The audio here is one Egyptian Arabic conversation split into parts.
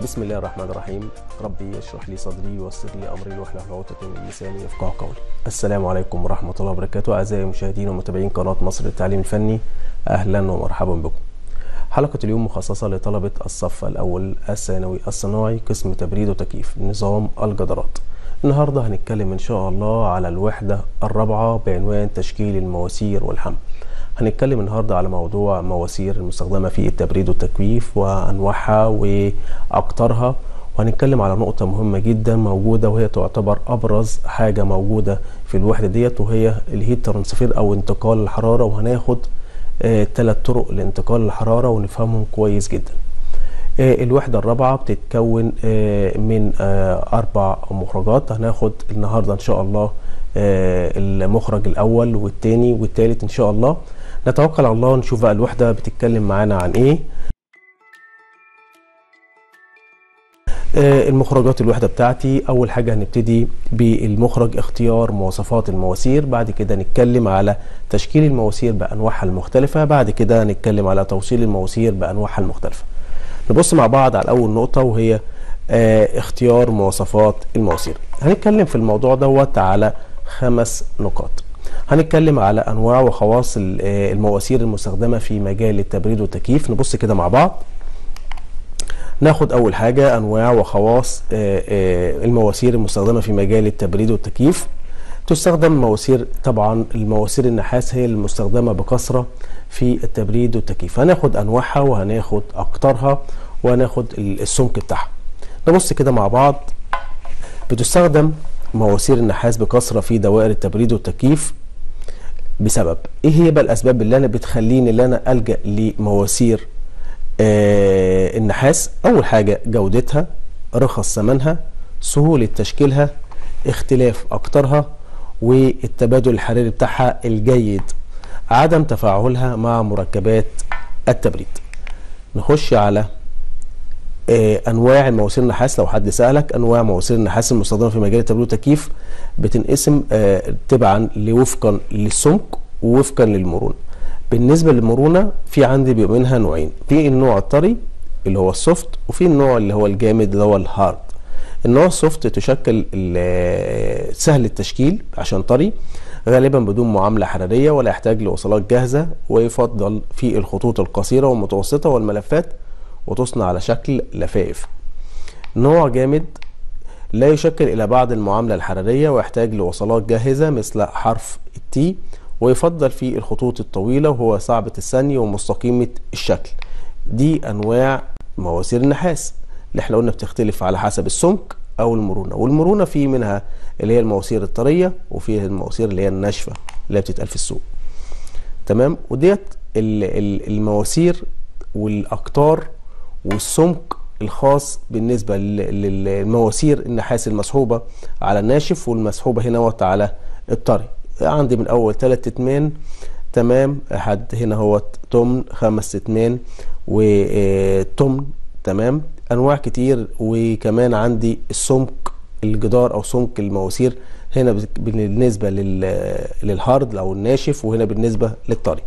بسم الله الرحمن الرحيم ربي اشرح لي صدري ويسر لي امري واحلل عقدة من لساني يفقهوا قولي السلام عليكم ورحمة الله وبركاته اعزائي المشاهدين ومتابعين قناة مصر للتعليم الفني اهلا ومرحبا بكم حلقة اليوم مخصصة لطلبة الصف الأول الثانوي الصناعي قسم تبريد وتكييف نظام الجدارات النهاردة هنتكلم إن شاء الله على الوحدة الرابعة بعنوان تشكيل المواسير والحمل هنتكلم النهاردة على موضوع مواسير المستخدمة في التبريد والتكييف وأنواعها وأقطارها وهنتكلم على نقطة مهمة جدا موجودة وهي تعتبر أبرز حاجة موجودة في الوحدة ديت وهي الهيت ترانسفير أو انتقال الحرارة وهناخد ثلاث آه طرق لانتقال الحرارة ونفهمهم كويس جدا آه الوحدة الرابعة بتتكون آه من أربع مخرجات هناخد النهاردة إن شاء الله المخرج الأول والتاني والتالت إن شاء الله نتوكل على الله ونشوف بقى الوحدة بتتكلم معانا عن إيه المخرجات الوحده بتاعتي اول حاجه هنبتدي بالمخرج اختيار مواصفات المواسير بعد كده نتكلم على تشكيل المواسير بانواعها المختلفه بعد كده نتكلم على توصيل المواسير بانواعها المختلفه نبص مع بعض على اول نقطه وهي اه اختيار مواصفات المواسير هنتكلم في الموضوع دوت على خمس نقاط هنتكلم على انواع وخواص المواسير المستخدمه في مجال التبريد والتكييف نبص كده مع بعض ناخد اول حاجة انواع وخواص المواسير المستخدمة في مجال التبريد والتكييف تستخدم مواسير طبعا المواسير النحاس هي المستخدمة بكثرة في التبريد والتكييف هناخد انواعها وهناخد اقطارها وهناخد السمك بتاعها نبص كده مع بعض بتستخدم مواسير النحاس بكثرة في دوائر التبريد والتكييف بسبب ايه هي بقى الاسباب اللي انا بتخليني اللي انا الجا لمواسير آه النحاس اول حاجه جودتها رخص ثمنها سهوله تشكيلها اختلاف اقطارها والتبادل الحراري بتاعها الجيد عدم تفاعلها مع مركبات التبريد نخش على آه انواع المواسير النحاس لو حد سالك انواع مواسير النحاس المستخدمه في مجال التبريد والتكييف بتنقسم آه تبعا لوفقا للسمك ووفقا للمرونه بالنسبة للمرونة في عندي بيبقى منها نوعين في النوع الطري اللي هو السوفت وفي النوع اللي هو الجامد اللي هو الهارد النوع السوفت تشكل سهل التشكيل عشان طري غالبا بدون معاملة حرارية ولا يحتاج لوصلات جاهزة ويفضل في الخطوط القصيرة والمتوسطة والملفات وتصنع على شكل لفائف نوع جامد لا يشكل إلى بعد المعاملة الحرارية ويحتاج لوصلات جاهزة مثل حرف التي ويفضل في الخطوط الطويلة وهو صعبة الثني ومستقيمة الشكل دي أنواع مواسير النحاس اللي احنا قلنا بتختلف على حسب السمك أو المرونة والمرونة في منها اللي هي المواسير الطرية وفي المواسير اللي هي الناشفة اللي بتتقال في السوق تمام وديت المواسير والأقطار والسمك الخاص بالنسبة للمواسير النحاس المسحوبة على الناشف والمسحوبة هنا على الطري عندي من اول ثلاث اتمان تمام لحد هنا هو تمن خمس اتمان وتمن تمام انواع كتير وكمان عندي السمك الجدار او سمك المواسير هنا بالنسبه للهارد او الناشف وهنا بالنسبه للطري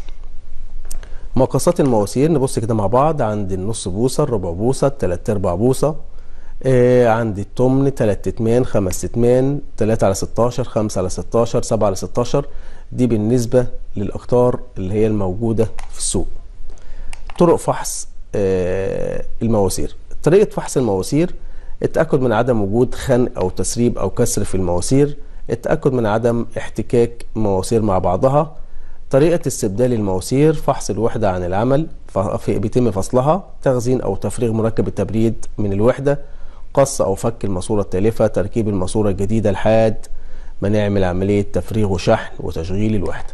مقاسات المواسير نبص كده مع بعض عندي النص بوصه الربع بوصه التلات ارباع بوصه آه عندي التمن تلات اتمان خمس اتمان تلاتة على ستاشر خمسة على ستاشر سبعة على ستاشر دي بالنسبة للأقطار اللي هي الموجودة في السوق طرق فحص آه المواسير طريقة فحص المواسير التأكد من عدم وجود خنق أو تسريب أو كسر في المواسير التأكد من عدم احتكاك مواسير مع بعضها طريقة استبدال المواسير فحص الوحدة عن العمل بيتم فصلها تخزين أو تفريغ مركب التبريد من الوحدة قص او فك الماسوره التالفه تركيب الماسوره الجديده لحد ما نعمل عمليه تفريغ وشحن وتشغيل الوحده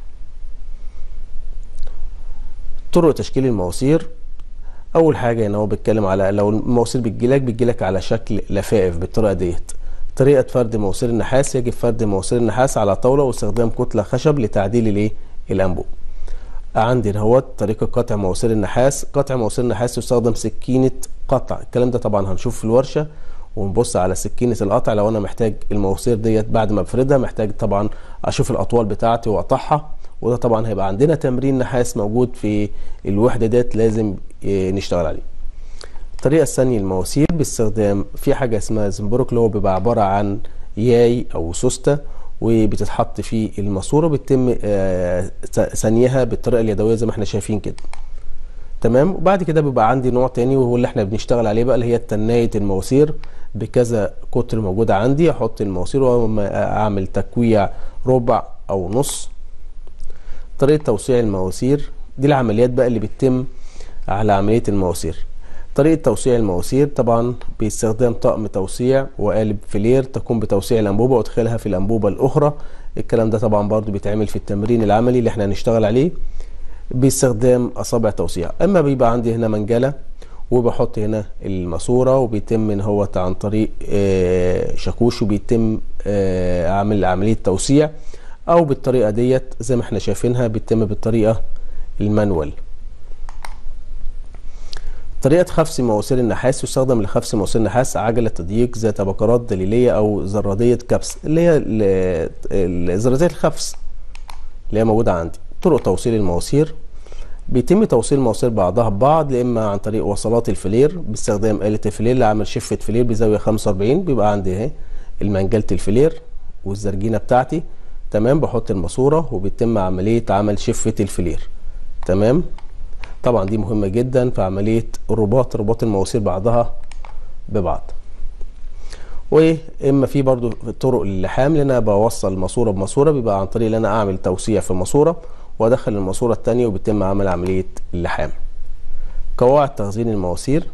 طرق تشكيل المواسير اول حاجه ان هو بيتكلم على لو المواسير بتجيلك بتجيلك على شكل لفائف بالطريقه ديت طريقه فرد مواسير النحاس يجب فرد مواسير النحاس على طاوله واستخدام كتله خشب لتعديل الايه الانبوب عندي اهوت طريقه قطع مواسير النحاس قطع مواسير النحاس يستخدم سكينه قطع الكلام ده طبعا هنشوف في الورشه ونبص على سكينه القطع لو انا محتاج المواسير ديت بعد ما افردها محتاج طبعا اشوف الاطوال بتاعتي واقطعها وده طبعا هيبقى عندنا تمرين نحاس موجود في الوحده ديت لازم نشتغل عليه الطريقة الثانية المواسير باستخدام في حاجة اسمها زنبرك اللي هو بيبقى عبارة عن ياي أو سوستة وبتتحط في الماسورة وبيتم آه، ثانيها بالطريقة اليدوية زي ما احنا شايفين كده تمام وبعد كده بيبقى عندي نوع تاني وهو اللي احنا بنشتغل عليه بقى اللي هي تناية المواسير بكذا قطر موجودة عندي احط المواسير واعمل تكويع ربع او نص طريقة توسيع المواسير دي العمليات بقى اللي بتتم على عملية المواسير طريقة توسيع المواسير طبعا باستخدام طقم توسيع وقالب فلير تقوم بتوسيع الأنبوبة وإدخالها في الأنبوبة الأخرى الكلام ده طبعا برضو بيتعمل في التمرين العملي اللي احنا هنشتغل عليه باستخدام أصابع توسيع أما بيبقى عندي هنا منجلة وبحط هنا الماسورة وبيتم ان هو عن طريق آه، شاكوش وبيتم آه، اعمل عملية توسيع او بالطريقة ديت زي ما احنا شايفينها بيتم بالطريقة المانوال طريقة خفس مواسير النحاس يستخدم لخفس مواسير النحاس عجلة تضييق ذات بكرات دليلية أو زرادية كبس اللي هي ال- ال- زرادية الخفس اللي هي موجودة عندي طرق توصيل المواسير بيتم توصيل المواسير بعضها ببعض يا إما عن طريق وصلات الفلير باستخدام آلة الفلير اللي عامل شفة فلير بزاوية 45 بيبقى عندي اهي المنجلة الفلير والزرجينة بتاعتي تمام بحط الماسورة وبيتم عملية عمل شفة الفلير تمام طبعا دي مهمة جدا في عملية الرباط رباط المواسير بعضها ببعض واما في برضو طرق للحام لان انا بوصل ماسوره بماسوره بيبقى عن طريق ان انا اعمل توسيع في الماسوره وادخل الماسوره الثانيه وبيتم عمل عمليه اللحام قواعد تخزين المواسير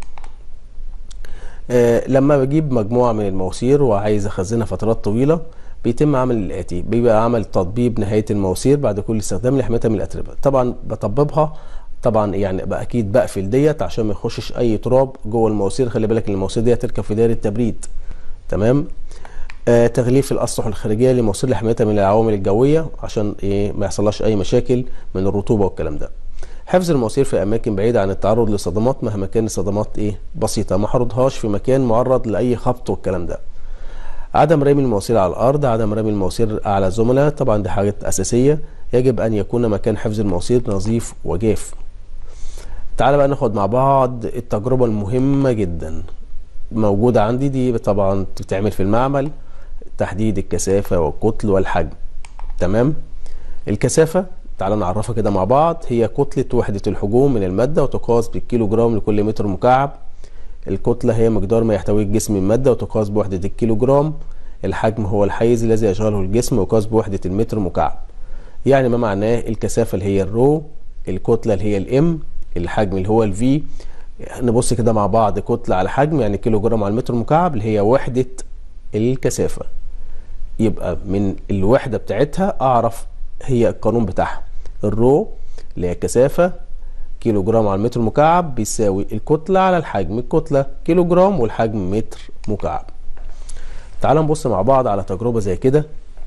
آه لما بجيب مجموعه من المواسير وعايز اخزنها فترات طويله بيتم عمل الاتي بيبقى عمل تطبيب نهايه المواسير بعد كل استخدام لحمايتها من الاتربه طبعا بطببها طبعا يعني بقى اكيد بقفل ديت عشان ما يخشش اي تراب جوه المواسير خلي بالك ان المواسير دي هتركب في دايره تبريد تمام آه تغليف الاسطح الخارجيه لمواسير لحمايتها من العوامل الجويه عشان ايه ما يحصلهاش اي مشاكل من الرطوبه والكلام ده حفظ المواسير في اماكن بعيده عن التعرض لصدمات مهما كان الصدمات ايه بسيطه ما حرضهاش في مكان معرض لاي خبط والكلام ده عدم رمي المواسير على الارض عدم رمي المواسير على الزملاء طبعا دي حاجات اساسيه يجب ان يكون مكان حفظ المواسير نظيف وجاف تعال بقى ناخد مع بعض التجربة المهمة جدا موجودة عندي دي طبعا بتتعمل في المعمل تحديد الكثافة والقطل والحجم تمام الكثافة تعال نعرفها كده مع بعض هي كتلة وحدة الحجوم من المادة وتقاس بالكيلو جرام لكل متر مكعب الكتلة هي مقدار ما يحتويه الجسم من مادة وتقاس بوحدة الكيلو جرام الحجم هو الحيز الذي يشغله الجسم ويقاس بوحدة المتر مكعب يعني ما معناه الكثافة اللي هي الرو الكتلة اللي هي الام الحجم اللي هو الفي نبص كده مع بعض كتلة على حجم يعني كيلو جرام على المتر مكعب اللي هي وحدة الكثافة يبقى من الوحدة بتاعتها أعرف هي القانون بتاعها الرو اللي هي الكثافة كيلو جرام على المتر مكعب بيساوي الكتلة على الحجم الكتلة كيلو جرام والحجم متر مكعب تعال نبص مع بعض على تجربة زي كده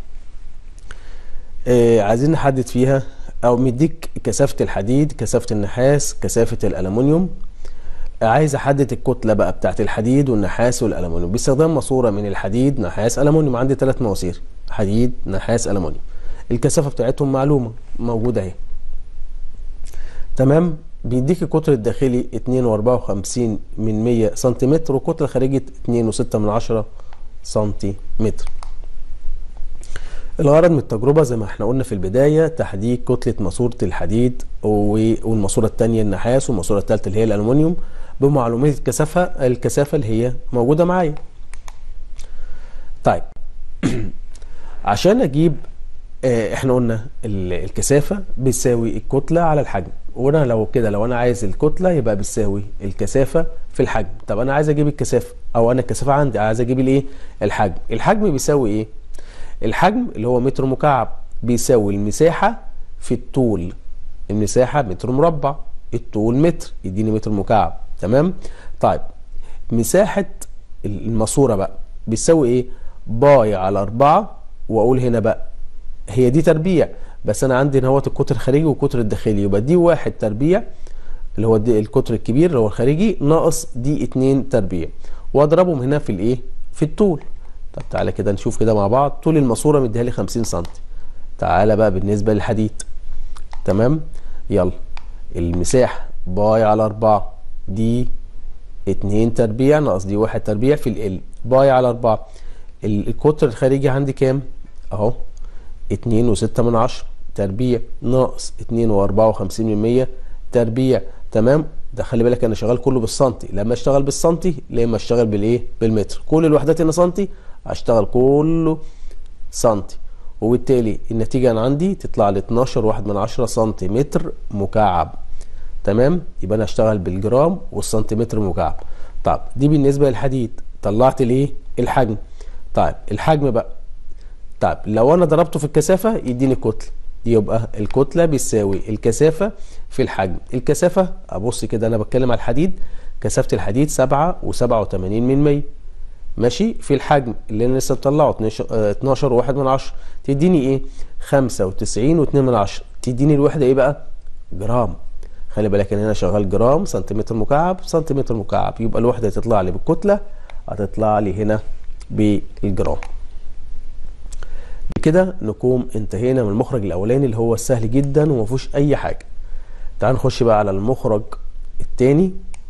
آه عايزين نحدد فيها او مديك كثافه الحديد كثافه النحاس كثافه الالومنيوم عايز احدد الكتله بقى بتاعت الحديد والنحاس والالومنيوم باستخدام ماسوره من الحديد نحاس الومنيوم عندي ثلاث مواسير حديد نحاس الومنيوم الكثافه بتاعتهم معلومه موجوده اهي تمام بيديك القطر الداخلي 2.54 من 100 سنتيمتر والقطر الخارجي 2.6 من 10 سنتيمتر الغرض من التجربة زي ما احنا قلنا في البداية تحديد كتلة ماسورة الحديد والماسورة التانية النحاس والماسورة التالتة اللي هي الألمنيوم بمعلومات الكثافة الكثافة اللي هي موجودة معايا طيب عشان أجيب اه احنا قلنا الكثافة بتساوي الكتلة على الحجم وانا لو كده لو انا عايز الكتلة يبقى بتساوي الكثافة في الحجم طب انا عايز اجيب الكثافة او انا الكثافة عندي عايز اجيب الايه الحجم الحجم بيساوي ايه الحجم اللي هو متر مكعب بيساوي المساحة في الطول المساحة متر مربع الطول متر يديني متر مكعب تمام طيب مساحة الماسورة بقى بيساوي ايه باي على أربعة وأقول هنا بقى هي دي تربيع بس أنا عندي هنا هو القطر الخارجي والقطر الداخلي يبقى دي واحد تربيع اللي هو دي القطر الكبير اللي هو الخارجي ناقص دي اتنين تربيع واضربهم هنا في الايه في الطول طب تعالى كده نشوف كده مع بعض طول الماسوره مديها لي 50 سم تعالى بقى بالنسبه للحديد تمام يلا المساحه باي على 4 دي 2 تربيع ناقص دي 1 تربيع في ال باي على 4 القطر الخارجي عندي كام اهو 2 و6 من 10 تربيع ناقص 2 و54 من 100 تربيع تمام ده خلي بالك انا شغال كله بالسنتي لما اشتغل بالسنتي لما اشتغل بالايه بالمتر كل الوحدات هنا سنتي اشتغل كله سنتي وبالتالي النتيجه انا عندي تطلع لي 12 واحد من 10 سنتيمتر مكعب تمام يبقى انا اشتغل بالجرام والسنتيمتر مكعب طيب دي بالنسبه للحديد طلعت الايه الحجم طيب الحجم بقى طيب لو انا ضربته في الكثافه يديني الكتله يبقى الكتله بيساوي الكثافه في الحجم الكثافه ابص كده انا بتكلم على الحديد كثافه الحديد 7 و87 من 100 ماشي في الحجم اللي انا لسه مطلعه 12 واحد من 10 تديني ايه 95 و2 من 10 تديني الوحده ايه بقى جرام خلي بالك ان هنا شغال جرام سنتيمتر مكعب سنتيمتر مكعب يبقى الوحده تطلع لي بالكتله هتطلع لي هنا بالجرام بكده نكون انتهينا من المخرج الاولاني اللي هو السهل جدا وما فيهوش اي حاجه تعال نخش بقى على المخرج الثاني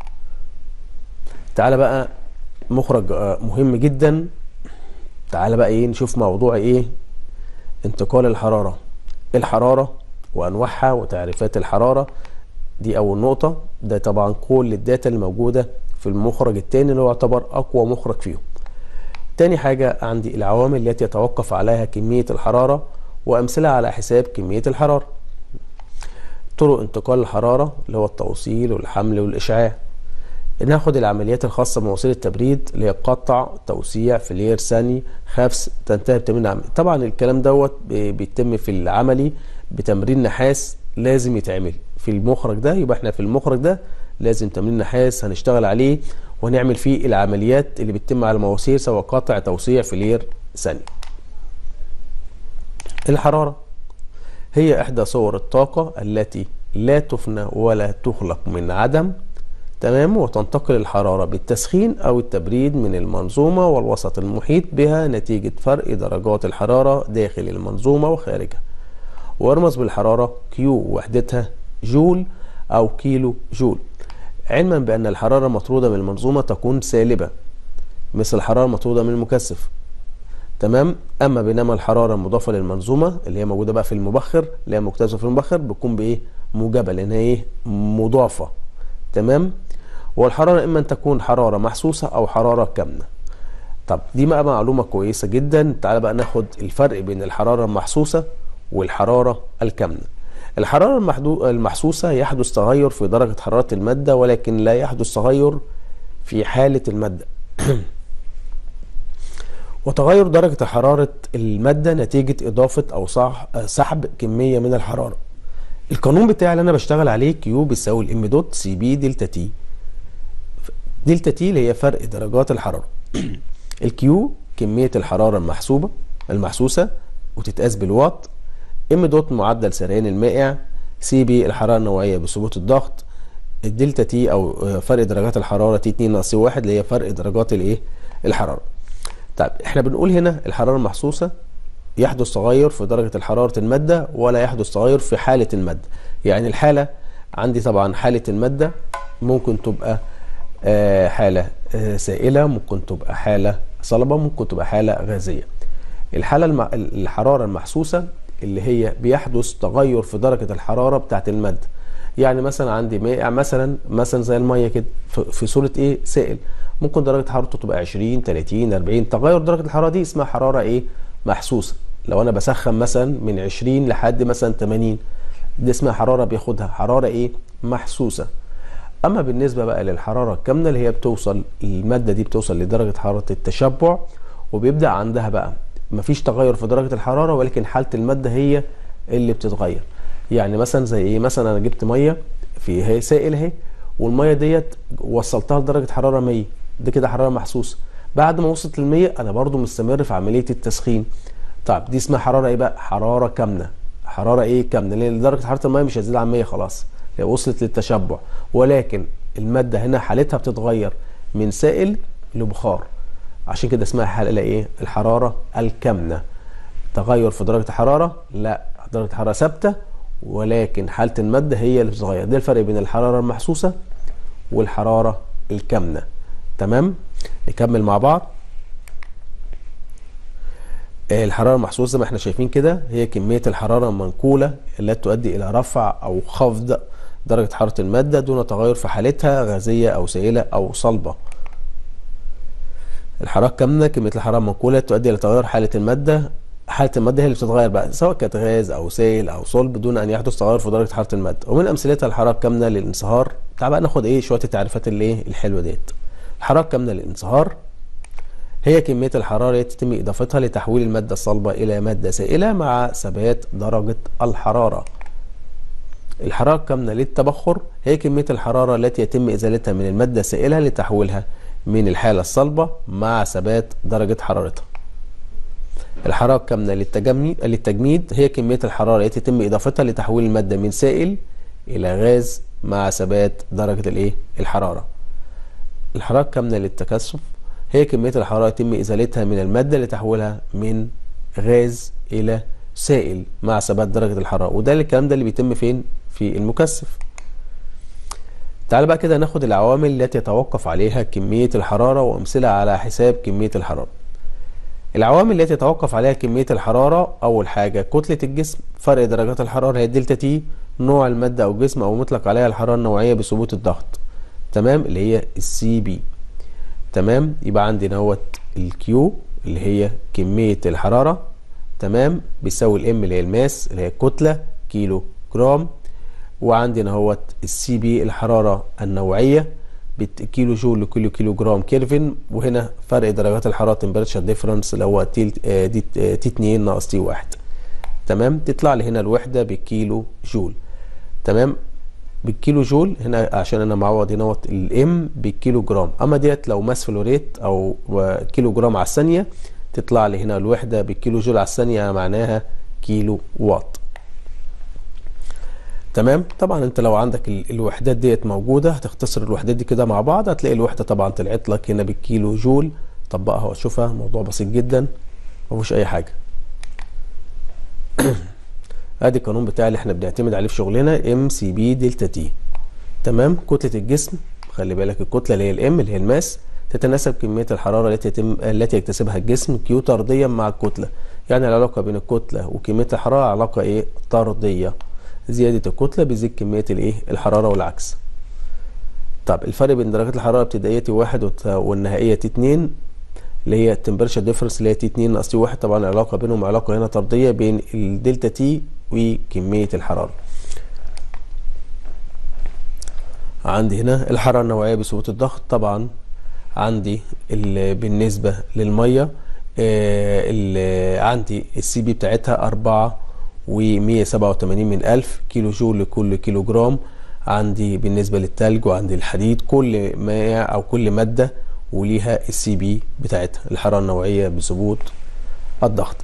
تعال بقى مخرج مهم جدا تعال بقى ايه نشوف موضوع ايه انتقال الحراره الحراره وانواعها وتعريفات الحراره دي اول نقطه ده طبعا كل الداتا اللي موجوده في المخرج الثاني اللي هو يعتبر اقوى مخرج فيهم تاني حاجة عندي العوامل التي يتوقف عليها كمية الحرارة وأمثلة على حساب كمية الحرارة طرق انتقال الحرارة اللي هو التوصيل والحمل والإشعاع ناخد العمليات الخاصة بمواسير التبريد اللي هي قطع توسيع فلير ثاني خفس تنتهي بتمرين عملي طبعا الكلام دوت بيتم في العملي بتمرين نحاس لازم يتعمل في المخرج ده يبقى احنا في المخرج ده لازم تمرين نحاس هنشتغل عليه ونعمل فيه العمليات اللي بتتم على المواسير سواء قطع توسيع فلير ثاني الحرارة هي إحدى صور الطاقة التي لا تفنى ولا تخلق من عدم تمام وتنتقل الحرارة بالتسخين أو التبريد من المنظومة والوسط المحيط بها نتيجة فرق درجات الحرارة داخل المنظومة وخارجها ويرمز بالحرارة كيو وحدتها جول أو كيلو جول علما بأن الحرارة المطرودة من المنظومة تكون سالبة مثل الحرارة المطرودة من المكثف تمام أما بينما الحرارة المضافة للمنظومة اللي هي موجودة بقى في المبخر اللي هي مكتسبة في المبخر بتكون بإيه موجبة لأنها إيه مضافة تمام والحرارة إما أن تكون حرارة محسوسة أو حرارة كامنة طب دي بقى معلومة كويسة جدا تعال بقى ناخد الفرق بين الحرارة المحسوسة والحرارة الكامنة الحرارة المحسوسة يحدث تغير في درجة حرارة المادة ولكن لا يحدث تغير في حالة المادة وتغير درجة حرارة المادة نتيجة إضافة أو سحب كمية من الحرارة القانون بتاعي اللي أنا بشتغل عليه كيو بيساوي الام دوت سي بي دلتا تي دلتا تي اللي هي فرق درجات الحرارة الكيو كمية الحرارة المحسوبة المحسوسة وتتقاس بالوات ام دوت معدل سريان المائع سي بي الحراره النوعيه بثبوت الضغط الدلتا تي او فرق درجات الحراره تي 2 ناقص 1 اللي هي فرق درجات الايه الحراره طيب احنا بنقول هنا الحراره المحسوسه يحدث تغير في درجه حراره الماده ولا يحدث تغير في حاله الماده يعني الحاله عندي طبعا حاله الماده ممكن تبقى حاله سائله ممكن تبقى حاله صلبه ممكن تبقى حاله غازيه الحاله الم... الحراره المحسوسه اللي هي بيحدث تغير في درجة الحرارة بتاعة المادة يعني مثلا عندي مائع مثلا مثلا زي المية كده في صورة ايه سائل ممكن درجة حرارته تبقى 20 30 40 تغير درجة الحرارة دي اسمها حرارة ايه محسوسة لو انا بسخن مثلا من 20 لحد مثلا 80 دي اسمها حرارة بياخدها حرارة ايه محسوسة اما بالنسبة بقى للحرارة الكامنة اللي هي بتوصل المادة دي بتوصل لدرجة حرارة التشبع وبيبدأ عندها بقى مفيش تغير في درجة الحرارة ولكن حالة المادة هي اللي بتتغير يعني مثلا زي ايه مثلا انا جبت مية في هي سائل اهي والمية ديت وصلتها لدرجة حرارة 100 دي كده حرارة محسوسة بعد ما وصلت ل 100 انا برضو مستمر في عملية التسخين طيب دي اسمها حرارة ايه بقى حرارة كامنة حرارة ايه كامنة لان درجة حرارة المية مش هتزيد عن 100 خلاص هي وصلت للتشبع ولكن المادة هنا حالتها بتتغير من سائل لبخار عشان كده اسمها حالة ايه الحرارة الكامنة تغير في درجة الحرارة لا درجة الحرارة ثابتة ولكن حالة المادة هي اللي بتتغير ده الفرق بين الحرارة المحسوسة والحرارة الكامنة تمام نكمل مع بعض الحرارة المحسوسة زي ما احنا شايفين كده هي كمية الحرارة المنقولة التي تؤدي إلى رفع أو خفض درجة حرارة المادة دون تغير في حالتها غازية أو سائلة أو صلبة الحرارة الكامنة كمية الحرارة المنقولة تؤدي إلى تغير حالة المادة حالة المادة هي اللي بتتغير بقى سواء كانت غاز أو سائل أو صلب دون أن يحدث تغير في درجة حرارة المادة ومن أمثلتها الحرارة الكامنة للانصهار تعال بقى ناخد إيه شوية التعريفات اللي إيه الحلوة ديت الحرارة الكامنة للانصهار هي كمية الحرارة التي يتم إضافتها لتحويل المادة الصلبة إلى مادة سائلة مع ثبات درجة الحرارة الحرارة الكامنة للتبخر هي كمية الحرارة التي يتم إزالتها من المادة السائلة لتحويلها من الحالة الصلبة مع ثبات درجة حرارتها الحرارة الكامنة للتجميد للتجميد هي كمية الحرارة التي يتم إضافتها لتحويل المادة من سائل إلى غاز مع ثبات درجة الإيه؟ الحرارة الحرارة الكامنة للتكثف هي كمية الحرارة يتم إزالتها من المادة لتحويلها من غاز إلى سائل مع ثبات درجة الحرارة وده الكلام ده اللي بيتم فين؟ في المكثف تعال بقى كده ناخد العوامل التي يتوقف عليها كمية الحرارة وأمثلة على حساب كمية الحرارة العوامل التي يتوقف عليها كمية الحرارة أول حاجة كتلة الجسم فرق درجات الحرارة هي الدلتا تي نوع المادة أو جسم أو مطلق عليها الحرارة النوعية بثبوت الضغط تمام اللي هي السي بي تمام يبقى عندي اهوت الكيو اللي هي كمية الحرارة تمام بيساوي الام اللي هي الماس اللي هي الكتلة كيلو جرام وعندي اهوت السي بي الحرارة النوعية كيلو جول لكل كيلو جرام كيلفن وهنا فرق درجات الحرارة تمبرتشر ديفرنس اللي هو تي دي تي 2 ناقص تي 1 تمام تطلع لي هنا الوحدة بالكيلو جول تمام بالكيلو جول هنا عشان انا معوض هنا الام بالكيلو جرام اما ديت لو ماس فلوريت او كيلو جرام على الثانيه تطلع لي هنا الوحده بالكيلو جول على الثانيه معناها كيلو واط تمام طبعا انت لو عندك الوحدات ديت موجوده هتختصر الوحدات دي كده مع بعض هتلاقي الوحده طبعا طلعت لك هنا بالكيلو جول طبقها واشوفها موضوع بسيط جدا ما فيهوش اي حاجه ادي القانون بتاعي اللي احنا بنعتمد عليه في شغلنا ام سي بي دلتا تي تمام كتله الجسم خلي بالك الكتله اللي هي الام اللي هي الماس تتناسب كميه الحراره التي يتم التي يكتسبها الجسم كيو طرديا مع الكتله يعني العلاقه بين الكتله وكميه الحراره علاقه ايه طرديه زياده الكتله بيزيد كميه الايه الحراره والعكس طب الفرق بين درجات الحراره الابتدائيه تي واحد والنهائيه تي اتنين اللي هي التمبريتشر ديفرنس اللي هي تي 2 ناقص تي 1 طبعا العلاقه بينهم علاقه هنا طرديه بين الدلتا تي وكميه الحراره عندي هنا الحراره النوعيه بثبوت الضغط طبعا عندي بالنسبه للميه آه عندي السي بي بتاعتها 4 و187 من ألف كيلو جول لكل كيلو جرام عندي بالنسبة للتلج وعندي الحديد كل ماء أو كل مادة وليها السي بي بتاعتها الحرارة النوعية بثبوت الضغط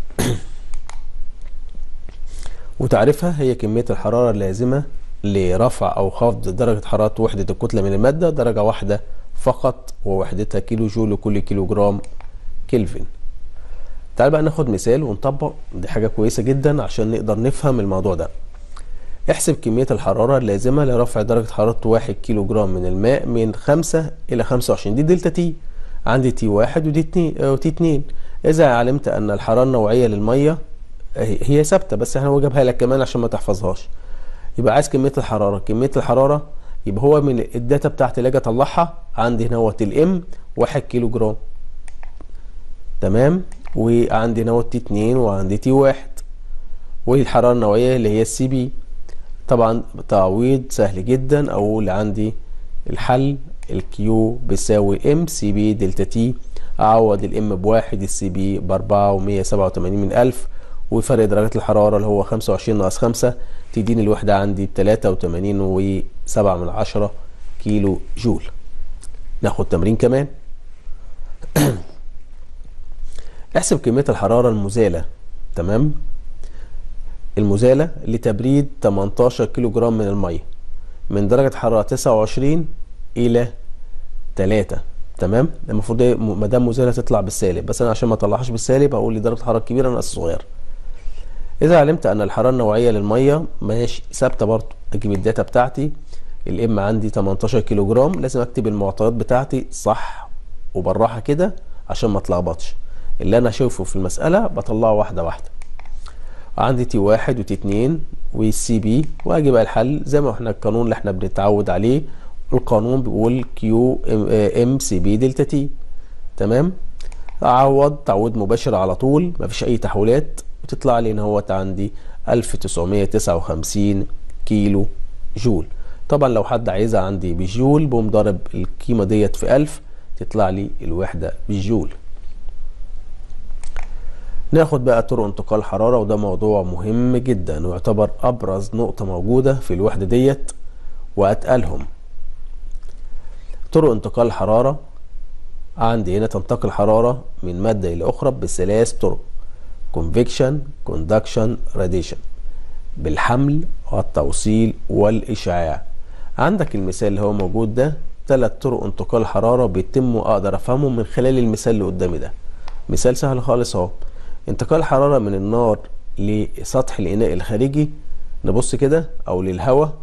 وتعرفها هي كمية الحرارة اللازمة لرفع أو خفض درجة حرارة وحدة الكتلة من المادة درجة واحدة فقط ووحدتها كيلو جول لكل كيلو جرام كلفن تعال بقى ناخد مثال ونطبق دي حاجة كويسة جدا عشان نقدر نفهم الموضوع ده احسب كمية الحرارة اللازمة لرفع درجة حرارة واحد كيلو جرام من الماء من خمسة إلى خمسة وعشرين دي دلتا تي عندي تي واحد ودي اتنين وتي اتنين إذا علمت أن الحرارة النوعية للمية هي ثابتة بس احنا وجبها لك كمان عشان ما تحفظهاش يبقى عايز كمية الحرارة كمية الحرارة يبقى هو من الداتا بتاعتي اللي اجي اطلعها عندي هنا هوت الام واحد كيلو جرام تمام وعندي هنا تي اتنين وعندي تي واحد والحرارة النوعية اللي هي السي بي طبعا تعويض سهل جدا اقول عندي الحل الكيو بيساوي ام سي بي دلتا تي اعوض الام بواحد السي بي باربعة ومية سبعة وتمانين من الف وفرق درجات الحرارة اللي هو خمسة وعشرين ناقص خمسة تديني الوحدة عندي بتلاتة وتمانين وسبعة من عشرة كيلو جول ناخد تمرين كمان احسب كمية الحرارة المزالة تمام المزالة لتبريد 18 كيلو جرام من المية من درجة حرارة 29 إلى 3 تمام المفروض ما دام مزالة تطلع بالسالب بس أنا عشان ما أطلعهاش بالسالب هقول لي درجة حرارة كبيرة ناقص صغيرة إذا علمت أن الحرارة النوعية للمية ماشي ثابتة برضه أجيب الداتا بتاعتي الام عندي 18 كيلو جرام لازم اكتب المعطيات بتاعتي صح وبالراحه كده عشان ما اتلخبطش اللي انا اشوفه في المساله بطلعه واحده واحده عندي تي واحد وتي اتنين والسي بي واجي بقى الحل زي ما احنا القانون اللي احنا بنتعود عليه القانون بيقول كيو ام سي بي دلتا تي تمام اعوض تعويض مباشر على طول مفيش اي تحويلات وتطلع لي ان هو عندي 1959 كيلو جول طبعا لو حد عايزها عندي بالجول بقوم ضارب القيمه ديت في 1000 تطلع لي الوحده بالجول ناخد بقى طرق انتقال الحراره وده موضوع مهم جدا ويعتبر ابرز نقطه موجوده في الوحده ديت واتقلهم طرق انتقال الحراره عندي هنا تنتقل الحراره من ماده الى اخرى بثلاث طرق convection conduction radiation بالحمل والتوصيل والإشعاع عندك المثال اللي هو موجود ده ثلاث طرق انتقال حرارة بيتم أقدر أفهمهم من خلال المثال اللي قدامي ده مثال سهل خالص أهو انتقال الحرارة من النار لسطح الإناء الخارجي نبص كده أو للهواء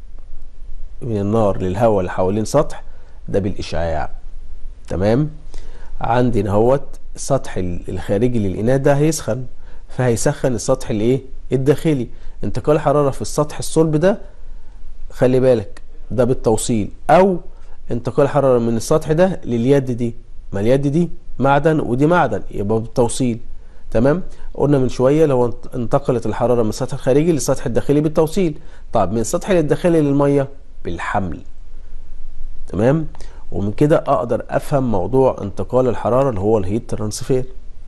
من النار للهواء اللي حوالين سطح ده بالإشعاع تمام عندي اهوت السطح الخارجي للإناء ده هيسخن فهيسخن السطح الايه الداخلي انتقال الحرارة في السطح الصلب ده خلي بالك ده بالتوصيل او انتقال الحرارة من السطح ده لليد دي ما اليد دي معدن ودي معدن يبقى بالتوصيل تمام قلنا من شوية لو انتقلت الحرارة من السطح الخارجي للسطح الداخلي بالتوصيل طب من السطح الداخلي للمية بالحمل تمام ومن كده اقدر افهم موضوع انتقال الحرارة اللي هو الهيت ترانسفير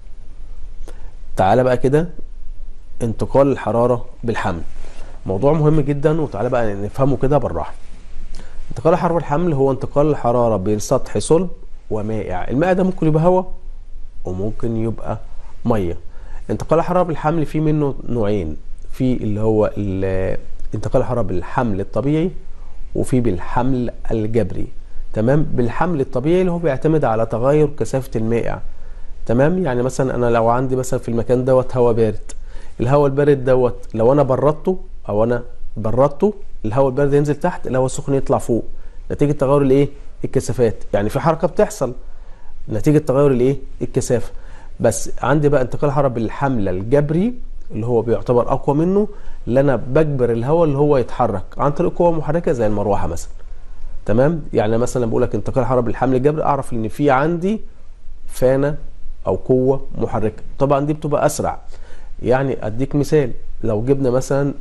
تعالى بقى كده انتقال الحرارة بالحمل موضوع مهم جدا وتعالى بقى نفهمه كده بالراحة انتقال الحرارة بالحمل هو انتقال الحرارة بين سطح صلب ومائع المائع ده ممكن يبقى هواء وممكن يبقى مية انتقال الحرارة بالحمل في منه نوعين في اللي هو انتقال الحرارة بالحمل الطبيعي وفي بالحمل الجبري تمام بالحمل الطبيعي اللي هو بيعتمد على تغير كثافة المائع تمام يعني مثلا انا لو عندي مثلا في المكان دوت هواء بارد الهواء البارد دوت لو انا بردته او انا بردته الهواء البارد ينزل تحت الهواء السخن يطلع فوق نتيجه تغير الايه الكثافات يعني في حركه بتحصل نتيجه تغير الايه الكثافه بس عندي بقى انتقال الحراره بالحمل الجبري اللي هو بيعتبر اقوى منه اللي انا بجبر الهواء اللي هو يتحرك عن طريق قوه محركه زي المروحه مثلا تمام يعني مثلا بقول لك انتقال الحراره بالحمل الجبري اعرف ان في عندي فانه او قوه محركه طبعا دي بتبقى اسرع يعني اديك مثال لو جبنا مثلا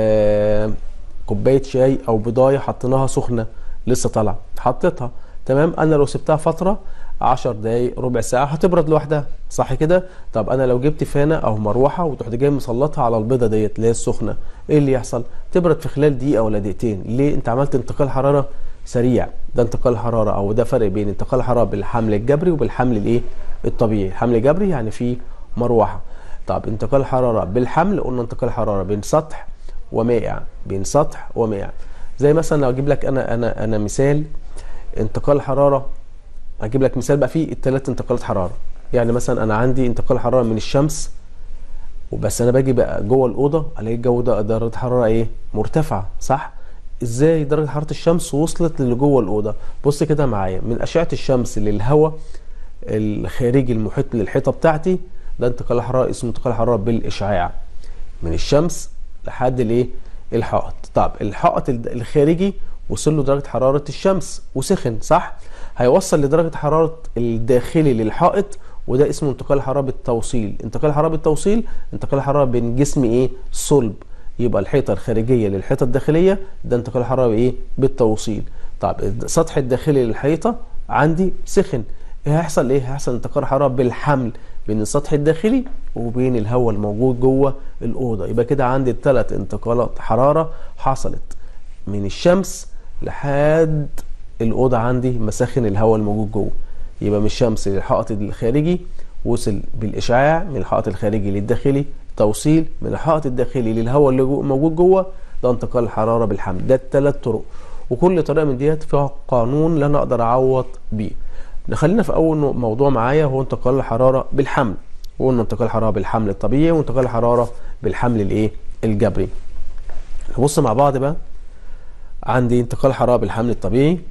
آه كوبايه شاي او بضايه حطيناها سخنه لسه طالعه حطيتها تمام انا لو سبتها فتره 10 دقايق ربع ساعه هتبرد لوحدها صح كده طب انا لو جبت فانه او مروحه وتروح جاي مسلطها على البيضه ديت اللي هي السخنه ايه اللي يحصل تبرد في خلال دقيقه ولا دقيقتين ليه انت عملت انتقال حراره سريع ده انتقال حراره او ده فرق بين انتقال حراره بالحمل الجبري وبالحمل الايه الطبيعي حمل جبري يعني فيه مروحه طب انتقال حراره بالحمل قلنا انتقال حراره بين سطح ومائع بين سطح ومائع زي مثلا لو اجيب لك انا انا انا مثال انتقال حراره اجيب لك مثال بقى فيه الثلاث انتقالات حراره يعني مثلا انا عندي انتقال حراره من الشمس وبس انا باجي بقى جوه الاوضه الاقي الجو ده درجه حراره ايه مرتفعه صح ازاي درجه حراره الشمس وصلت للي جوه الاوضه بص كده معايا من اشعه الشمس للهواء الخارجي المحيط للحيطه بتاعتي ده انتقال حراره اسمه انتقال حراره بالاشعاع من الشمس لحد الايه الحائط طب الحائط الخارجي وصل له درجه حراره الشمس وسخن صح هيوصل لدرجه حراره الداخلي للحائط وده اسمه انتقال حراره بالتوصيل انتقال حراره بالتوصيل انتقال حراره بين جسم ايه صلب يبقى الحيطه الخارجيه للحيطه الداخليه ده انتقال حراره بايه بالتوصيل طب السطح الداخلي للحيطه عندي سخن ايه هيحصل ايه هيحصل انتقال حراره بالحمل بين السطح الداخلي وبين الهواء الموجود جوه الاوضه يبقى كده عندي ثلاث انتقالات حراره حصلت من الشمس لحد الاوضه عندي مساخن الهواء الموجود جوه يبقى من الشمس للحائط الخارجي وصل بالاشعاع من الحائط الخارجي للداخلي توصيل من الحائط الداخلي للهواء اللي جو موجود جوه ده انتقال الحراره بالحمل ده الثلاث طرق وكل طريقه من ديت فيها قانون اللي انا اقدر اعوض بيه خلينا في اول موضوع معايا هو انتقال الحراره بالحمل وقلنا انتقال الحراره بالحمل الطبيعي وانتقال الحراره بالحمل الايه الجبري نبص مع بعض بقى عندي انتقال الحراره بالحمل الطبيعي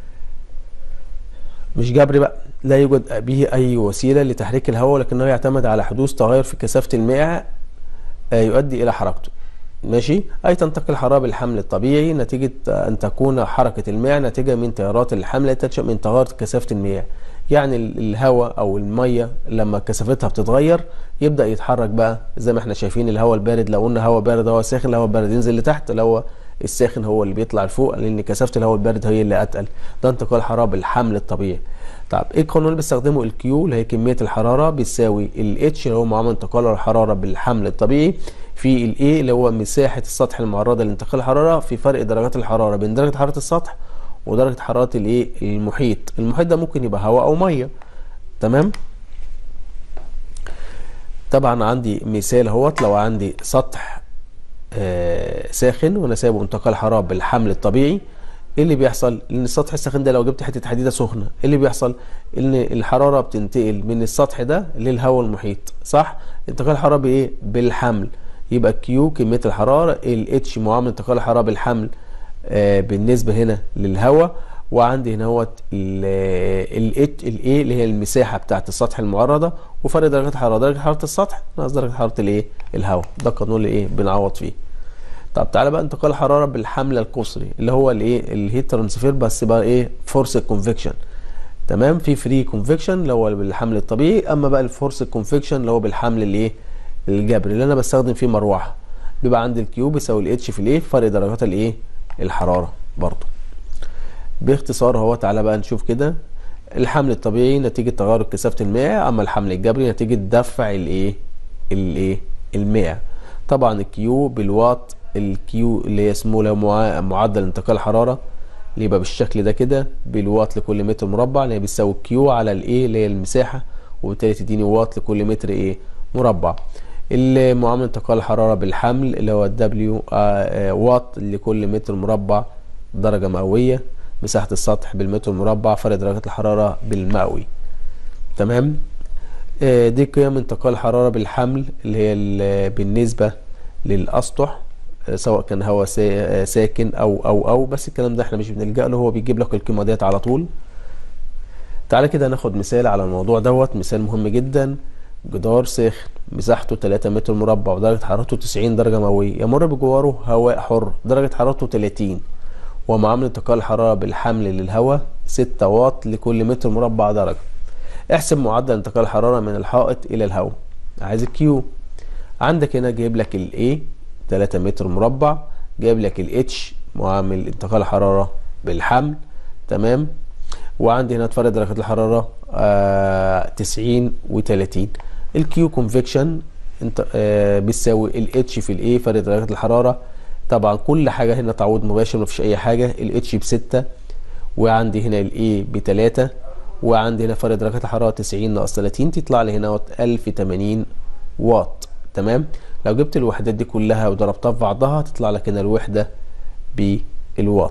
مش جبري بقى لا يوجد به اي وسيله لتحريك الهواء ولكنه يعتمد على حدوث تغير في كثافه المائع آه، يؤدي الى حركته ماشي اي تنتقل الحراره بالحمل الطبيعي نتيجه ان تكون حركه المياه نتيجه من تيارات الحمل تنشا من تغير كثافه المياه يعني ال- الهواء او الميه لما كثافتها بتتغير يبدا يتحرك بقى زي ما احنا شايفين الهواء البارد لو قلنا هواء بارد هواء ساخن الهواء البارد ينزل لتحت الهواء الساخن هو اللي بيطلع لفوق لان كثافه الهواء البارد هي اللي اتقل ده انتقال حراره بالحمل الطبيعي طب ايه القانون اللي بيستخدمه الكيو اللي هي كميه الحراره بيساوي الاتش اللي هو معامل انتقال الحراره بالحمل الطبيعي في الاي اللي هو مساحه السطح المعرضه لانتقال الحراره في فرق درجات الحراره بين درجه حراره السطح ودرجه حراره الايه المحيط المحيط ده ممكن يبقى هواء او ميه تمام طبعا عندي مثال اهوت لو عندي سطح آه ساخن وانا سايبه انتقال حراره بالحمل الطبيعي ايه اللي بيحصل ان السطح الساخن ده لو جبت حته حديده سخنه ايه اللي بيحصل ان الحراره بتنتقل من السطح ده للهواء المحيط صح انتقال الحراره بايه بالحمل يبقى كيو كميه الحراره الاتش معامل انتقال الحراره بالحمل آه بالنسبه هنا للهواء وعندي هنا هوت الاتش الاي اللي هي المساحه بتاعت السطح المعرضه وفرق درجات الحراره درجه حراره السطح ناقص درجه حراره الايه الهواء ده القانون اللي ايه بنعوض فيه طب تعالى بقى انتقال الحراره بالحمل القصري اللي هو الايه الهيت ترانسفير بس بقى ايه فورس كونفكشن تمام في فري كونفكشن اللي هو بالحمل الطبيعي اما بقى الفورس كونفكشن اللي هو بالحمل الايه الجبري اللي انا بستخدم فيه مروحه بيبقى عندي الكيو بيساوي الاتش في الايه فرق درجات الايه الحراره برضو باختصار اهو تعالى بقى نشوف كده الحمل الطبيعي نتيجه تغير كثافه الماء اما الحمل الجبري نتيجه دفع الايه الايه الماء طبعا الكيو بالوات الكيو اللي هي اسمه له معدل انتقال الحراره اللي يبقى بالشكل ده كده بالوات لكل متر مربع اللي هي بتساوي كيو على الايه اللي هي المساحه وبالتالي تديني وات لكل متر ايه مربع المعامل انتقال الحراره بالحمل اللي هو الدبليو وات لكل متر مربع درجه مئويه مساحه السطح بالمتر مربع فرق درجات الحراره بالمئوي تمام آه دي قيم انتقال الحراره بالحمل اللي هي بالنسبه للاسطح آه سواء كان هواء سا ساكن او او او بس الكلام ده احنا مش بنلجا له هو بيجيب لك القيمه ديت على طول تعالى كده ناخد مثال على الموضوع دوت مثال مهم جدا جدار ساخن مساحته 3 متر مربع ودرجه حرارته 90 درجه مئويه يمر بجواره هواء حر درجه حرارته 30 ومعامل انتقال الحراره بالحمل للهواء 6 واط لكل متر مربع درجه احسب معدل انتقال الحراره من الحائط الى الهواء عايز الكيو عندك هنا جايب لك الاي 3 متر مربع جايب لك الاتش معامل انتقال الحراره بالحمل تمام وعندي هنا فرق درجات الحراره آه 90 و30 الكيو كونفكشن انت آه بتساوي الاتش في الاي فرق درجات الحراره طبعا كل حاجه هنا تعويض مباشر مفيش اي حاجه الاتش بستة وعندي هنا الاي بتلاتة وعندي هنا فرق درجات الحراره 90 ناقص 30 تطلع لي هنا 1080 واط تمام لو جبت الوحدات دي كلها وضربتها في بعضها تطلع لك هنا الوحده بالواط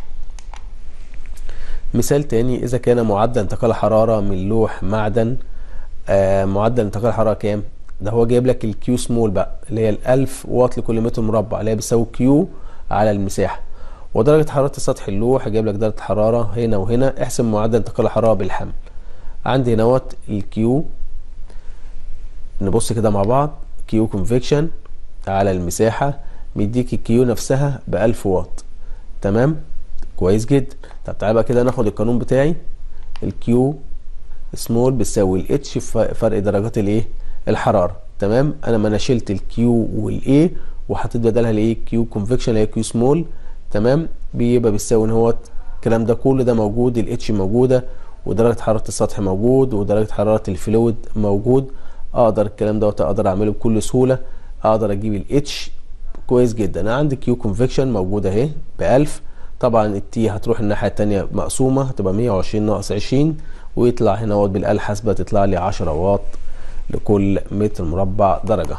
مثال تاني اذا كان معدل انتقال الحراره من لوح معدن آه معدل انتقال الحراره كام ده هو جايب لك الكيو سمول بقى اللي هي ال 1000 واط لكل متر مربع اللي هي بتساوي كيو على المساحه ودرجه حراره سطح اللوح جايب لك درجه حراره هنا وهنا احسب معدل انتقال الحراره بالحمل عندي هنا الكيو نبص كده مع بعض كيو كونفكشن على المساحه مديك الكيو نفسها ب 1000 واط تمام كويس جدا طب تعالى بقى كده ناخد القانون بتاعي الكيو سمول بتساوي الاتش فرق درجات الايه الحراره تمام انا ما انا شلت الكيو والاي وحطيت بدلها الايه كيو كونفكشن اللي هي كيو سمول تمام بيبقى بيساوي ان هو الكلام ده كله ده موجود الاتش موجوده ودرجه حراره السطح موجود ودرجه حراره الفلويد موجود اقدر الكلام دوت اقدر اعمله بكل سهوله اقدر اجيب الاتش كويس جدا انا عندي كيو كونفكشن موجوده اهي ب 1000 طبعا التي هتروح الناحيه الثانيه مقسومه هتبقى 120 ناقص 20 ويطلع هنا واط بالاله الحاسبه تطلع لي 10 واط لكل متر مربع درجه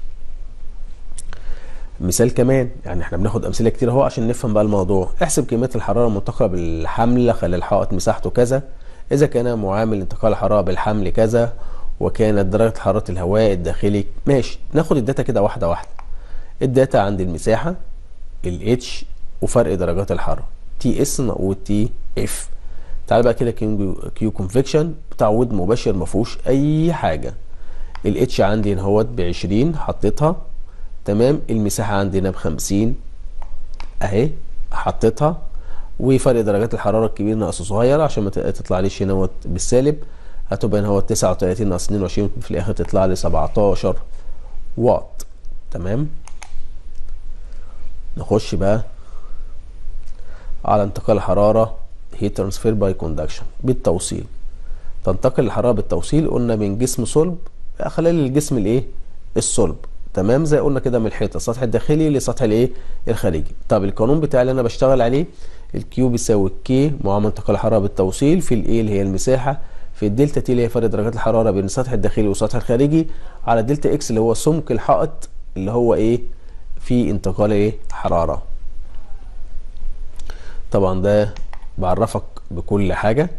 مثال كمان يعني احنا بناخد امثله كتير اهو عشان نفهم بقى الموضوع احسب كميه الحراره المنتقله بالحمل خلال الحائط مساحته كذا اذا كان معامل انتقال الحراره بالحمل كذا وكانت درجه حراره الهواء الداخلي ماشي ناخد الداتا كده واحده واحده الداتا عند المساحه الاتش وفرق درجات الحراره تي اس وتي اف تعال بقى كده كيو كيو كونفكشن تعويض مباشر ما فيهوش اي حاجه الاتش عندي هنا اهوت ب 20 حطيتها تمام المساحه عندي هنا ب 50 اهي حطيتها وفرق درجات الحراره الكبير ناقص صغير عشان ما تطلعليش هنا اهوت بالسالب هتبقى هنا اهوت 39 ناقص 22 في الاخر تطلع لي 17 واط تمام نخش بقى على انتقال الحراره هيت ترانسفير باي كوندكشن بالتوصيل تنتقل الحراره بالتوصيل قلنا من جسم صلب خلال الجسم الايه الصلب تمام زي قلنا كده من الحيطه السطح الداخلي لسطح الايه الخارجي طب القانون بتاعي اللي انا بشتغل عليه الكيو بيساوي كي معامل انتقال الحراره بالتوصيل في الايه اللي هي المساحه في الدلتا تي اللي هي فرق درجات الحراره بين السطح الداخلي والسطح الخارجي على دلتا اكس اللي هو سمك الحائط اللي هو ايه في انتقال ايه حراره طبعا ده بعرفك بكل حاجه